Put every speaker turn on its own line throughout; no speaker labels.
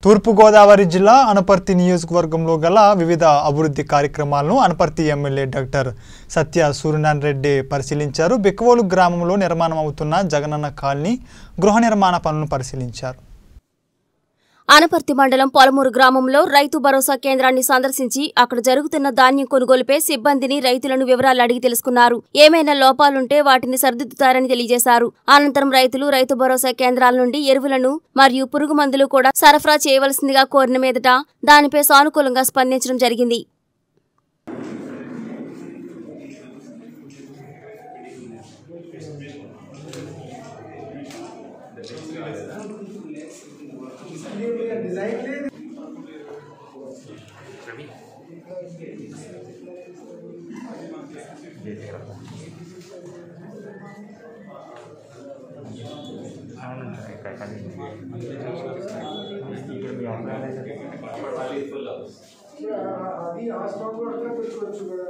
తూర్పుగోదావరి జిల్లా అనపర్తి నియోజకవర్గంలో గల వివిధ అభివృద్ధి కార్యక్రమాలను అనపర్తి ఎమ్మెల్యే డాక్టర్ సత్య సూర్యనారాయణ రెడ్డి పరిశీలించారు బిక్కవోలు గ్రామంలో నిర్మాణం అవుతున్న జగనన్న కాలనీ గృహ నిర్మాణ పనులను పరిశీలించారు
అనపర్తి మండలం పొలమూరు గ్రామంలో రైతు భరోసా కేంద్రాన్ని సందర్శించి అక్కడ జరుగుతున్న ధాన్యం కొనుగోలుపై సిబ్బందిని రైతులను వివరాలు అడిగి తెలుసుకున్నారు ఏమైనా లోపాలుంటే వాటిని సరిదిద్దుతారని తెలియజేశారు అనంతరం రైతులు రైతు భరోసా కేంద్రాల నుండి ఎరువులను మరియు పురుగు మందులు కూడా సరఫరా చేయవలసిందిగా కోరిన మీదట దానిపై సానుకూలంగా స్పందించడం జరిగింది
అది ఆ స్టాక్ కూడా అట్లా పెట్టుకోవచ్చు కదా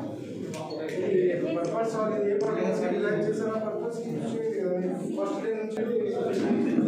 పర్పస్ అనేది ఏ పర్పస్ డిజైన్ చేసిన పర్పస్ కదా ఫస్ట్ డే నుంచి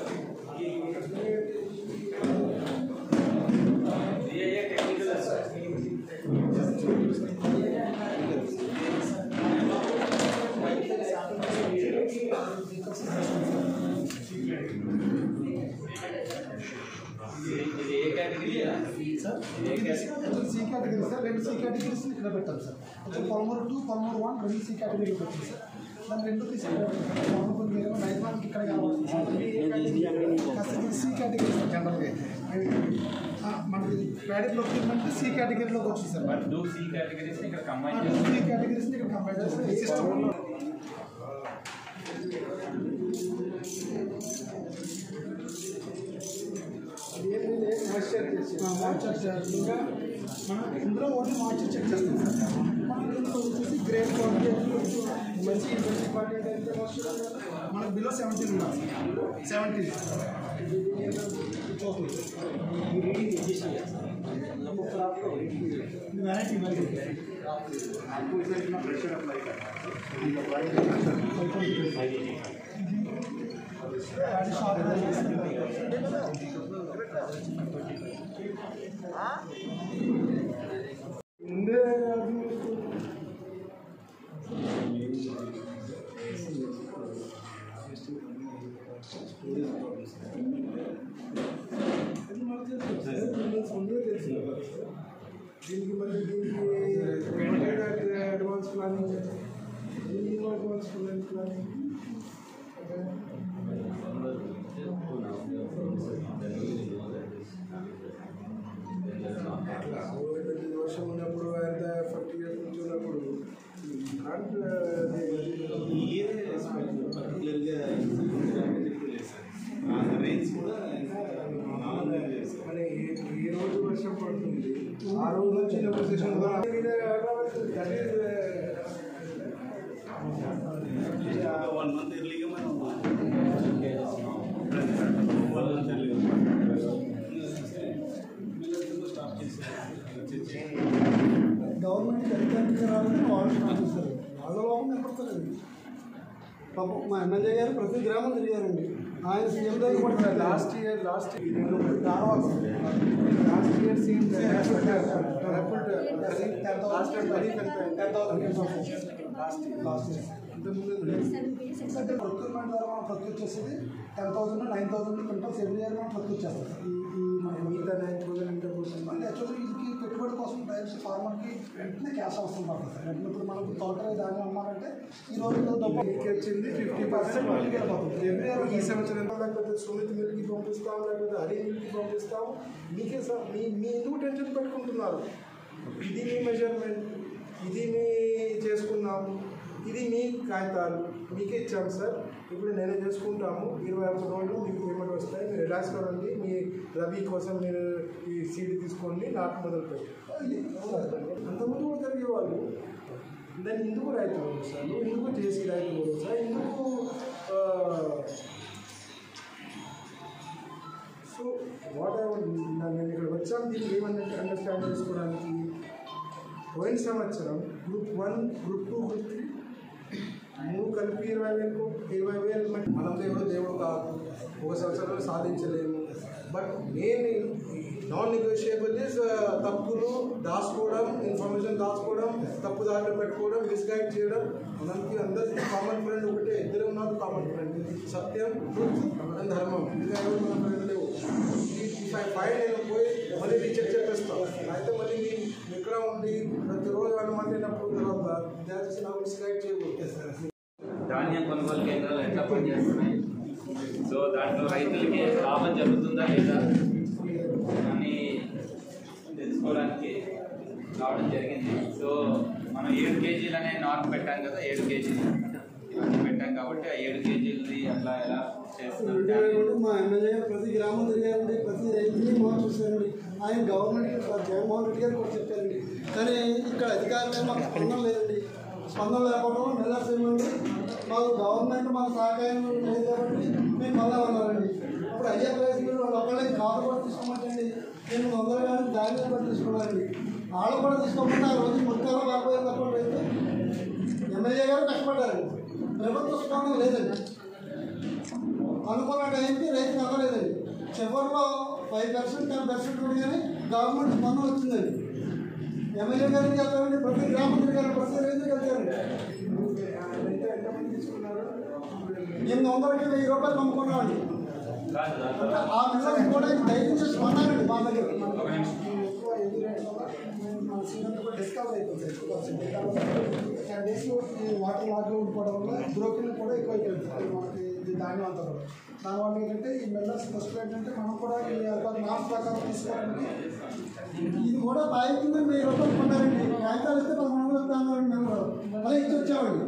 సి కేటగిరీ సార్ రెండు సి కేటగిరీస్ ఇక్కడ పెట్టాం సార్ ఒక పల్మూరు టూ పల్మూరు వన్ రెండు సి కేటగిరీకి వచ్చింది సార్ దాని రెండు తీసుకుంటాం పల్మూరు మీరు రైతులకు ఇక్కడ కావాలి సార్ సి కేటగిరీ సార్ జనరల్గా ఆ, మనకి ప్యాడీ ప్రొక్యూర్మెంట్ సి కేటగిరీలోకి వచ్చింది సార్
టూ సి కేటగిరీస్ ఇక్కడ కంబైన్
టూ సి కేటగిరీస్ని ఇక్కడ కంపేర్ చేస్తే ఈ సిస్టమ్ మాయిశ్చర్ చెక్ ఇంకా మనం ఇందులో ఓన్లీ మాయిశ్చర్ చెక్ చేస్తాం సార్ మనం ఇందులో వచ్చేసి గ్రేట్ క్వాలిటీ మంచి మంచి క్వాలిటీ అయితే మాయిశ్చర్ మనకు బిలో సెవెంటీన్ ఉండాలి సెవెంటీన్ చూస్తుంది వెరైటీ మరి అది షాప్
ముందే అది మాకు తెలుసు సార్. దీనికి ముందే తెలుసు కదా సార్. దీనికి మళ్ళీ దీనికి అడ్వాన్స్ ప్లానింగ్ దీనికి అడ్వాన్స్ ప్లానింగ్ అట్లా పెద్ద దోషం ఉన్నప్పుడు ఎంత ఫిఫ్టీ ఇయర్స్ నుంచి ఉన్నప్పుడు కాంట్ మరి ఏ- ఏ రోజు వర్షం పడుతుంది ఆ రోజు నుంచి నెగోసియేషన్
వన్ మంత్ ఎర్లీగా మనం స్టార్ట్ చేసి
గవర్నమెంట్ అధికారికి రావాలని వాళ్ళు చూస్తారు వాళ్ళ లోపం కనపడతలేదు పాపం మా ఎమ్మెల్యే గారు ప్రతి గ్రామం తిరిగారండి ఆయన సీఎం దగ్గర కూడా
లాస్ట్ ఇయర్ లాస్ట్
దానవాసం
last year scene last
last last
ఇంతకుముందు
అంటే ప్రొక్యూర్మెంట్ ద్వారా మనం ప్రొక్యూర్ చేసేది ten thousand nine thousand quintals every year మనం ప్రొక్యూర్ చేస్తాం సార్ ఈ ఈ మన
మిగతా నైన్ థౌసండ్ ఇంటర్
అంటే యాక్చువల్లీ ఇది పెట్టుబడి కోసం డైరెక్ట్ ఫార్మర్కి వెంటనే క్యాష్ అవసరం పడుతుంది సార్ వెంటనే ఇప్పుడు మనకు తోట ధాన్యం అమ్మాలంటే ఈ రోజుల్లో డబ్బు
మీకు వచ్చింది ఫిఫ్టీ పర్సెంట్ వాళ్ళకి వెళ్ళిపోతుంది ఎవ్రీ ఇయర్ ఈ సంవత్సరం లేకపోతే సుమిత్ మిల్కి పంపిస్తాం లేకపోతే హరి మిల్కి పంపిస్తాం మీకే సార్ మీ మీ ఎందుకు టెన్షన్ పెట్టుకుంటున్నారు ఇది మీ మెజర్మెంట్ ఇది మీ చేసుకున్నాము ఇది మీ కాగితాలు మీకే ఇచ్చాము సార్ ఇప్పుడు నేనే చేసుకుంటాము ఇరవై ఒక్క రోజులు మీకు పేమెంట్ వస్తాయి మీరు రిలాక్స్ కదండి మీ రబీ కోసం మీరు ఈ సీడ్ తీసుకోండి నాటు మొదలు పెట్టి అంతకుముందు కూడా జరిగేవాళ్ళు దాన్ని ఎందుకు రైతు భరోసా ఎందుకు చేసి రైతు భరోసా ఎందుకు ఆ, సో వాట్ ఐ నేను ఇక్కడ వచ్చాను దీన్ని ఏమన్నా అండర్స్టాండ్ చేసుకోవడానికి పోయిన సంవత్సరం group one group two group three మూడు కలిపి ఇరవై వేలకు ఇరవై వేలు మంది మనంతో ఎవరో దేవుడు కాదు ఒక సంవత్సరంలో సాధించలేము but main non negotiable is తప్పులు దాచుకోవడం ఇన్ఫర్మేషన్ దాచుకోవడం తప్పు దారిలో పెట్టుకోవడం మిస్గైడ్ చేయడం మనకి అందరికి కామన్ ఫ్రెండ్ ఒకటే ఇద్దరు ఉన్నారు కామన్ ఫ్రెండ్ సత్యం ట్రూత్ అండ్ ధర్మం ఇది ఎవరు మన ఫ్రెండ్ లేవు ఫైవ్ నేను పోయి మళ్ళీ రీచెక్ చెప్పేస్తాను అయితే మళ్ళీ మీ మీ ఇక్కడ ఉండి ప్రతిరోజు వాళ్ళు మాట్లాడినప్పుడు తర్వాత దయచేసి నాకు మిస్గైడ్ చేయకూడదు
ధాన్యం కొనుగోలు కేంద్రాలు ఎట్లా పనిచేస్తున్నాయి సో దాంట్లో రైతులకి లాభం జరుగుతుందా లేదా అని తెలుసుకోవడానికి రావడం జరిగింది సో మనం ఏడు కేజీలు అనే నార్మ్ పెట్టాం కదా ఏడు కేజీలు ఇవన్నీ పెట్టాం కాబట్టి ఆ ఏడు కేజీలది అట్లా ఎలా చేస్తున్నారు
ఇప్పుడు మా ఎమ్మెల్యే గారు ప్రతి గ్రామం తిరిగారండి ప్రతి రైతుని మనం చూసారండి ఆయన గవర్నమెంట్ జగన్మోహన్ రెడ్డి గారు కూడా చెప్పారండి కానీ ఇక్కడ అధికారులు మాకు స్పందన లేదండి స్పందన లేకపోవడం నిరాశమండి మాకు గవర్నమెంట్ మన సహకారం లేదు కాబట్టి మేము మళ్ళా ఉన్నారండి ఇప్పుడు అయ్యే ప్రైస్ మీరు వాళ్ళు ఒకళ్ళకి కాదు కూడా తీసుకోమంటండి నేను వందలు కానీ ధాన్యం కూడా తీసుకున్నానండి వాళ్ళు కూడా తీసుకోకుండా ఆ రోజు ముక్కలు కాకపోతే తప్ప రైతు ఎమ్మెల్యే గారు కష్టపడ్డారండి ప్రభుత్వ స్పందన లేదండి అనుకున్న టైంకి రైతు అవ్వలేదండి చివరిలో ఫైవ్ పర్సెంట్ టెన్ పర్సెంట్ ఉంది కానీ గవర్నమెంట్ స్పందన వచ్చిందండి ఎమ్మెల్యే గారికి వెళ్తామండి ప్రతి గ్రామం తిరిగారు ప్రతి రైతుకి వెళ్తారండి
అయితే ఎంతమంది తీసుకున్నారు
ఎనిమిది వందలకి వెయ్యి రూపాయలు నమ్ముకున్నామండి
కాదు దాంట్లో
అంటే ఆ పిల్లలకి కూడా దయచేసి స్పందనండి మా దగ్గర
ఒక నిమిషం
ఎక్కువ ఎదురు రేట్ల వల్ల మన సీనియర్లు కూడా డిస్కవర్ అయిపోతుంది ఎక్కువ పర్సెంట్ టెన్ డేస్ వాటర్ లాగ్లో ఉండిపోవడం వల్ల బ్రోకింగ్ కూడా ఎక్కువ అయిపోయింది అది మనకి ఇది ధాన్యం అంతా కూడా దానివల్ల ఏంటంటే ఈ మెల్లర్స్ ఫస్ట్ ఏంటంటే మనం కూడా ఈ నామ్స్ ప్రకారం తీసుకోవాలంటే ఇది కూడా తాగుతుంది వెయ్యి రూపాయలు కొన్నారండి కాగితాలు ఇస్తే పదమూడు వందలు ఇస్తామని మేము అలా ఇచ్చి వచ్చామండి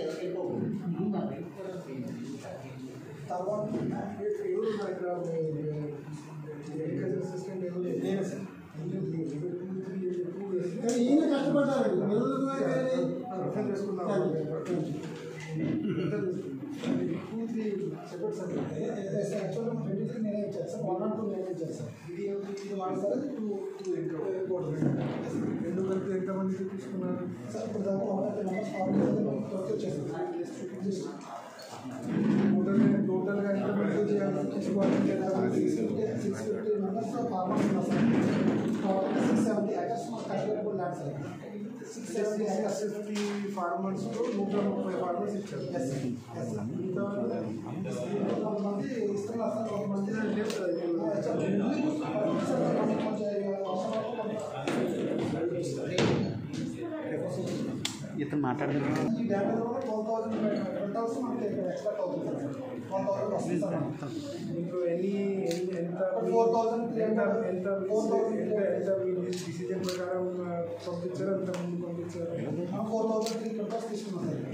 తర్వాత ఎవరు ఉన్నారు ఇక్కడ అగ్రికల్చర్ అసిస్టెంట్ ఎవరు
నేనే సార్.
టూ ఇయర్స్
కానీ ఈయన కష్టపడ్డారండి మిల్లర్
అర్థం చేసుకున్నాం టూ త్రీ సెపరేట్ సార్
యాక్చువల్గా ట్వంటీ త్రీ నేనే ఇచ్చాను సార్ వన్ నాట్ టూ నేనే ఇచ్చాను సార్
ఇది ఇది వాడు సార్ టూ టూ ఇంకోటి రెండు కలిపి ఎంతమందికి తీసుకున్నారు
సార్ ఇప్పుడు దాకా వన్ నాట్ నెంబర్స్ ఫార్టీ త్వరగా వచ్చేసాను
టోటల్ టోటల్గా ఎంతమంది చేయాలి తీసుకోవాలంటే ఎంతమంది తీసుకుంటే
సిక్స్ ఫిఫ్టీ మెంబర్స్ ఫార్మర్స్ ఉన్నారు సార్ సిక్స్ సెవెంటీ ఏకర్స్ మాకు కట్టలేకపోతే land sir six seventy acres
fifty farmers నూట ముప్పై ఫార్మర్స్ ఇచ్చారు
ఎస్ ఎస్ కొంతమంది ఇస్తున్నారు సార్ కొంతమంది
లేదు సార్ ఇప్పుడు
ఇతను మాట్లాడగలరు
ఈ డ్యామేజ్ వల్ల ట్వెల్వ్ థౌసండ్ ట్వెల్వ్ థౌసండ్ మనకి ఎక్స్పెక్ట్ అవుతుంది సార్ ట్వెల్వ్ థౌసండ్ వస్తుంది సార్
మీకు ఎన్ని ఎన్ని- ఎంత
Four thousand three
ఎంత
hundred.
ఎంత
Four thousand
ఎంత ఎంత మీ డిసిజన్ ప్రకారం ఆ, పంపించారు ఎంత ముందు పంపించారు
ఫోర్ థౌసండ్ త్రీ క్వింటల్స్ తీసుకున్నాం sir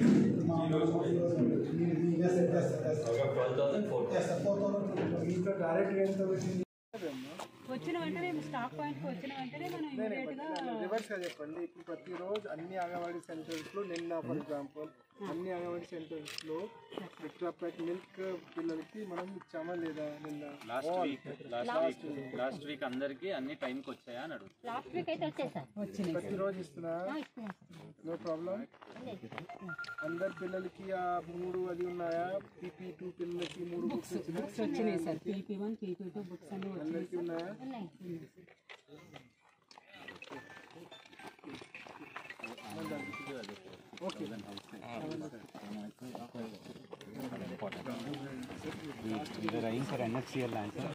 yes sir yes sir yes sir
twelve thousand four
yes sir four thousand three quintals
మీతో డైరెక్ట్గా ఎంత వచ్చింది
వచ్చిన వెంటనే స్టాక్ పాయింట్కి వచ్చిన వెంటనే మనం ఇమీడియట్గా
రివర్స్గా చెప్పండి ఇప్పుడు ప్రతిరోజు అన్ని అంగన్వాడీ సెంటర్స్లో నిన్న ఫర్ ఎగ్జాంపుల్ అన్ని అంగన్వాడీ సెంటర్స్లో ఎక్స్ట్రా ప్యాక్ మిల్క్ పిల్లలకి మనం ఇచ్చామా లేదా నిన్న
last week last week last week అందరికి అన్ని టైంకి వచ్చాయా అని అడుగు
లాస్ట్ వీక్ అయితే వచ్చేసారు
వచ్చినాయి
ప్రతిరోజు ఇస్తున్నా
ఇస్తున్నాం
నో ప్రాబ్లం అందరు పిల్లలకి ఆ మూడు అది ఉన్నాయా పీపీ టూ పిల్లలకి మూడు బుక్స్ ఇచ్చినా
బుక్స్ వచ్చినాయి sir PP one PP two books అన్ని వచ్చినాయి
అందరికీ ఉన్నాయా
ఉన్నాయి
అయింది సార్ ఎన్ఎఫ్సిఎల్ ల్యాండ్ సార్